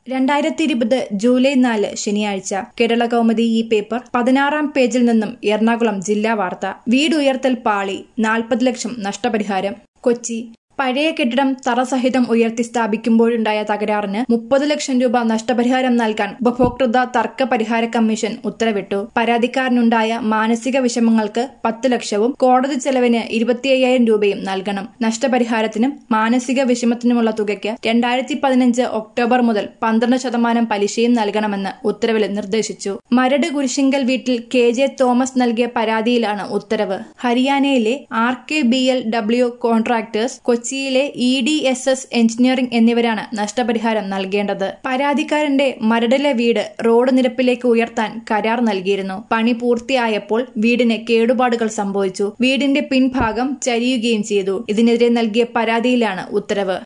രണ്ടായിരത്തി ഇരുപത് ജൂലൈ നാല് ശനിയാഴ്ച കേരള കൗമുദി ഈ പേപ്പർ പതിനാറാം പേജിൽ നിന്നും എറണാകുളം ജില്ലാ വാർത്ത വീട് ഉയർത്തൽ പാളി നാൽപ്പത് ലക്ഷം നഷ്ടപരിഹാരം കൊച്ചി പഴയ കെട്ടിടം തറസഹിതം ഉയർത്തി സ്ഥാപിക്കുമ്പോഴുണ്ടായ തകരാറിന് മുപ്പത് ലക്ഷം രൂപ നഷ്ടപരിഹാരം നൽകാൻ ഉപഭോക്തൃ തർക്ക പരിഹാര കമ്മീഷൻ ഉത്തരവിട്ടു പരാതിക്കാരനുണ്ടായ മാനസിക വിഷമങ്ങൾക്ക് പത്ത് ലക്ഷവും കോടതി ചെലവിന് ഇരുപത്തി അയ്യായിരം രൂപയും നൽകണം നഷ്ടപരിഹാരത്തിനും മാനസിക വിഷമത്തിനുമുള്ള തുകയ്ക്ക് രണ്ടായിരത്തി പതിനഞ്ച് ഒക്ടോബർ മുതൽ പന്ത്രണ്ട് ശതമാനം പലിശയും നൽകണമെന്ന് ഉത്തരവിൽ നിർദ്ദേശിച്ചു മരട് കുരിശിങ്കൽ വീട്ടിൽ കെ ജെ തോമസ് നൽകിയ പരാതിയിലാണ് ഉത്തരവ് ഹരിയാനയിലെ R K B L W contractors കൊച്ചിയിലെ E D S S engineering എന്നിവരാണ് നഷ്ടപരിഹാരം നൽകേണ്ടത് പരാതിക്കാരന്റെ മരടിലെ വീട് റോഡ് നിരപ്പിലേക്ക് ഉയർത്താൻ കരാർ നൽകിയിരുന്നു പണി പൂർത്തിയായപ്പോൾ വീടിന് കേടുപാടുകൾ സംഭവിച്ചു വീടിന്റെ പിൻഭാഗം ചരിയുകയും ചെയ്തു ഇതിനെതിരെ നൽകിയ പരാതിയിലാണ് ഉത്തരവ്